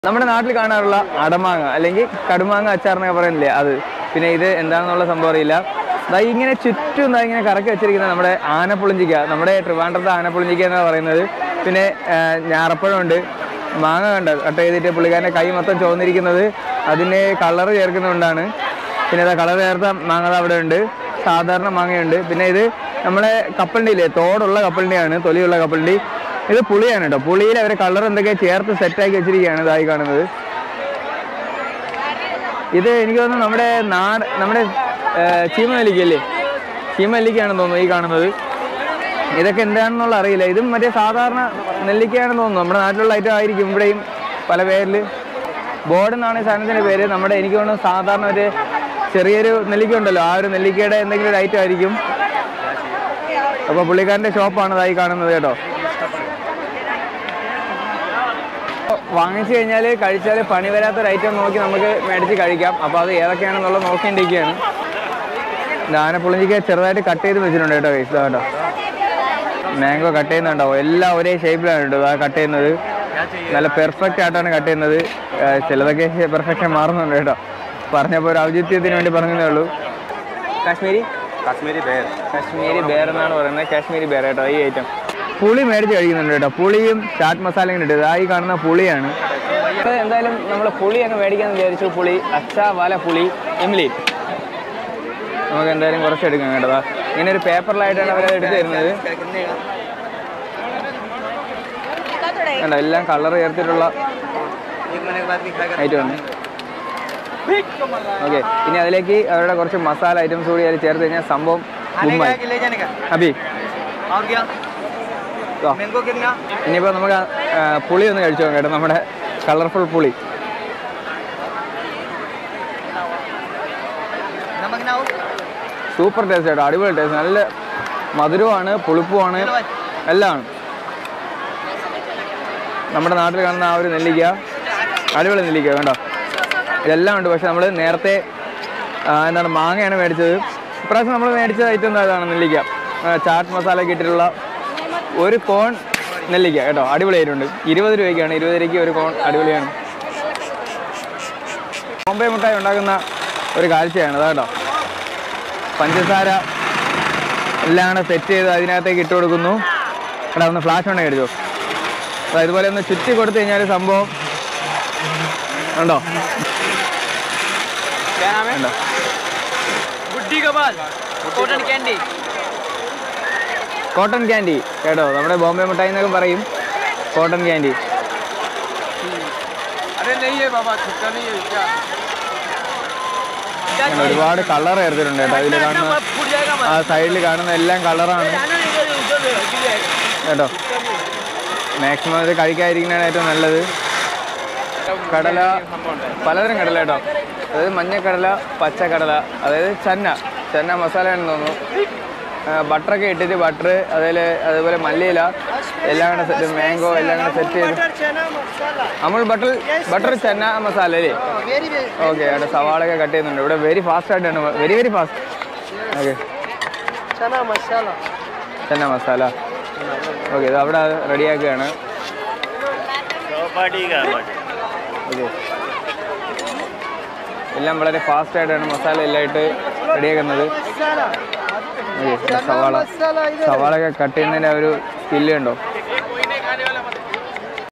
നമ്മുടെ നാട്ടിൽ കാണാറുള്ള അടമാങ്ങ അല്ലെങ്കിൽ കടുമാങ്ങ അച്ചാർ എന്നൊക്കെ പറയുന്നില്ലേ അത് പിന്നെ ഇത് എന്താണെന്നുള്ള സംഭവം അറിയില്ല ദാ ഇങ്ങനെ ചുറ്റും ദാ ഇങ്ങനെ കറക്കി വെച്ചിരിക്കുന്ന നമ്മുടെ ആനപ്പുളിഞ്ചിക്ക നമ്മുടെ ട്രിവാൻഡ്രത്തെ ആനപ്പുളിഞ്ചിക്ക എന്നാണ് പറയുന്നത് പിന്നെ ആ, ഞാറപ്പഴമുണ്ട് മാങ്ങ കണ്ട കട്ട് ചെയ്തിട്ട് പുള്ളിക്കാരൻ്റെ കൈ മൊത്തം ചോന്നിരിക്കുന്നത് അതിന് കളർ ചേർക്കുന്നതുകൊണ്ടാണ് പിന്നെ ഇതാ കളർ ചേർത്ത മാങ്ങ ദാ അവിടെ ഉണ്ട് സാധാരണ മാങ്ങയുണ്ട് പിന്നെ ഇത് നമ്മളെ കപ്പലിൻ്റെ ഇല്ലേ തോടുള്ള കപ്പലിൻ്റെയാണ് തൊലിയുള്ള കപ്പലിൻ്റെ ഇത് പുളിയാണ് കേട്ടോ പുളിയിൽ അവർ കളർ എന്തൊക്കെ ചേർത്ത് സെറ്റാക്കി വെച്ചിരിക്കുകയാണ് ഇതായി കാണുന്നത് ഇത് എനിക്ക് തോന്നുന്നു നമ്മുടെ നാട് നമ്മുടെ ചീമനെല്ലിക്കല്ലേ ചീമനെല്ലിക്കയാണെന്ന് തോന്നുന്നു ഈ കാണുന്നത് ഇതൊക്കെ എന്താണെന്നുള്ള അറിയില്ല ഇതും മറ്റേ സാധാരണ നെല്ലിക്കയാണെന്ന് തോന്നുന്നു നമ്മുടെ നാട്ടിലുള്ള ഐറ്റം ആയിരിക്കും ഇവിടെയും പല പേരിൽ ബോർഡ് എന്നാണ് ഈ സാധനത്തിൻ്റെ പേര് നമ്മുടെ എനിക്ക് തോന്നുന്നു സാധാരണ ഒരു ചെറിയൊരു നെല്ലിക്ക ഉണ്ടല്ലോ ആ ഒരു നെല്ലിക്കയുടെ എന്തെങ്കിലും ഒരു ഐറ്റം ആയിരിക്കും അപ്പോൾ പുള്ളിക്കാരൻ്റെ ഷോപ്പാണ് ഇതായി കാണുന്നത് കേട്ടോ വാങ്ങിച്ചു കഴിഞ്ഞാൽ കഴിച്ചാൽ പണി വരാത്തൊരു ഐറ്റം നോക്കി നമുക്ക് മേടിച്ച് കഴിക്കാം അപ്പോൾ അത് ഏതൊക്കെയാണെന്നുള്ളത് നോക്കിണ്ടിരിക്കുകയാണ് ആനപ്പുളിഞ്ചിക്ക് ചെറുതായിട്ട് കട്ട് ചെയ്ത് വെച്ചിട്ടുണ്ട് കേട്ടോ guys. ഇതാ കേട്ടോ മാംഗോ കട്ട് ചെയ്യുന്നുണ്ടോ എല്ലാം ഒരേ ഷേപ്പിലാണ് കേട്ടോ ആ കട്ട് ചെയ്യുന്നത് നല്ല പെർഫെക്റ്റ് ആയിട്ടാണ് കട്ട് ചെയ്യുന്നത് ആ, ചിലതൊക്കെ പെർഫെക്ഷൻ മാറുന്നുണ്ട് കേട്ടോ പറഞ്ഞപ്പോൾ ഒരു ഔചിത്യത്തിന് വേണ്ടി പറഞ്ഞതേ ഉള്ളൂ കാശ്മീരി കാശ്മീരി ബേർ കാശ്മീരി ബേർ എന്നാണ് പറയുന്നത് കാശ്മീരി ബേർ കേട്ടോ ഈ ഐറ്റം പുളി മേടിച്ച് കഴിക്കുന്നുണ്ട് കേട്ടോ പുളിയും ചാറ്റ് മസാലയും കൂടി ഇട്ട് ഈ കാണുന്ന പുളിയാണ് ഇത് എന്തായാലും നമ്മൾ പുളി അങ്ങ് മേടിക്കാന്ന് വിചാരിച്ചു പുളി അച്ച വല പുളി ഇംലി നമുക്ക് എന്തായാലും കുറച്ച് എടുക്കാം കേട്ടോ ദാ ഇങ്ങനെ ഒരു പേപ്പറിലായിട്ടാണ് അവരത് എടുത്ത് തരുന്നത് കണ്ടോ എല്ലാം കളർ ചേർത്തിട്ടുള്ള ഐറ്റം ആണ് ഓക്കെ ഇനി അതിലേക്ക് അവരുടെ കുറച്ച് മസാല ഐറ്റംസ് കൂടി അതിൽ ചേർത്ത് കഴിഞ്ഞാൽ സംഭവം മുമ്പായി ले जाने का അബി और क्या ദാ, मैंगो कितना ഇനിയിപ്പോൾ നമുക്ക് ആ, ആ, പുളി ഒന്ന് കഴിച്ചു നോക്കാം കേട്ടോ നമ്മുടെ കളർഫുൾ പുളി नमक ना हो സൂപ്പർ ടേസ്റ്റ് കേട്ടോ അടിപൊളി ടേസ്റ്റ് നല്ല മധുരമാണ് പുളിപ്പുമാണ് എല്ലാം ആണ് നമ്മുടെ നാട്ടിൽ കാണുന്ന ആ ഒരു നെല്ലിക്ക അടിപൊളി നെല്ലിക്ക കേട്ടോ ഇതെല്ലാം ഉണ്ട് പക്ഷെ നമ്മൾ നേരത്തെ ആ, എന്താണ് മാങ്ങയാണ് മേടിച്ചത് ഇപ്രാവശ്യം നമ്മൾ മേടിച്ച ഐറ്റം എന്താ ഇതാണ് നെല്ലിക്ക ആ, ചാറ്റ് മസാല ഒക്കെ ഇട്ടിട്ടുള്ള ഒരു കോൺ നെല്ലിക്ക കേട്ടോ അടിപൊളിയായിട്ടുണ്ട് ഇരുപത് രൂപയ്ക്കാണ് ഇരുപത് രൂപയ്ക്ക് ഒരു കോൺ അടിപൊളിയാണ് ബോംബെ മിഠായി ഉണ്ടാക്കുന്ന ഒരു കാഴ്ചയാണ് അതാ കേട്ടോ പഞ്ചസാര എല്ലാം കൂടെ സെറ്റ് ചെയ്ത് അതിനകത്തേക്ക് ഇട്ട് കൊടുക്കുന്നു എടാ ഒന്ന് ഫ്ലാഷ് ഉണ്ടെങ്കിൽ എടുത്തോ അതാ ഇതുപോലെ ഒന്ന് ചുറ്റി കൊടുത്തു കഴിഞ്ഞാൽ സംഭവം ഉണ്ടോ क्या नाम है ഉണ്ടോ गुड्डी का बाल कॉटन कैंडी കോട്ടൺ ക്യാൻഡി കേട്ടോ നമ്മുടെ ബോംബെ മിഠായി എന്നൊക്കെ പറയും കോട്ടൺ ക്യാൻഡി अरे नहीं है बाबा छुट्टा नहीं है क्या അങ്ങനെ ഒരുപാട് കളർ ചേർത്തിട്ടുണ്ട് കേട്ടോ അതിൽ കാണുന്ന फूट जाएगा ആ സൈഡിൽ കാണുന്ന എല്ലാം കളറാണ് കേട്ടോ മാക്സിമം ഇത് കഴിക്കാതിരിക്കുന്നതാണ് ഏറ്റവും നല്ലത് കടല പലതരം കടല കേട്ടോ അതായത് മഞ്ഞക്കടല പച്ചക്കടല അതായത് ചന്ന ചന്ന മസാല ആണെന്ന് തോന്നുന്നു ആ, ബട്ടറൊക്കെ ഇട്ടിട്ട് ബട്ടർ അതിൽ അതുപോലെ മല്ലിയില എല്ലാം കൂടെ സെറ്റ് മാംഗോ എല്ലാം കൂടെ സെറ്റ് ചെയ്ത് चना मसाला അമുൾ ബട്ടർ ബട്ടർ ചന്ന മസാല അല്ലേ वेरी वेरी ഓക്കെ അവിടെ സവാളൊക്കെ കട്ട് ചെയ്യുന്നുണ്ട് ഇവിടെ വെരി ഫാസ്റ്റ് ആയിട്ടാണ് very very fast okay chana masala chana masala okay ഇത് അവിടെ റെഡിയാക്കുകയാണ് ഓക്കെ എല്ലാം വളരെ ഫാസ്റ്റ് ആയിട്ടാണ് മസാല എല്ലാം ഇട്ട് റെഡിയാക്കുന്നത് मसाला ഓക്കെ സവാള मसाला इधर സവാള ഒക്കെ കട്ട് ചെയ്യുന്നതിൻ്റെ ആ ഒരു സ്കില്ല് ഉണ്ടോ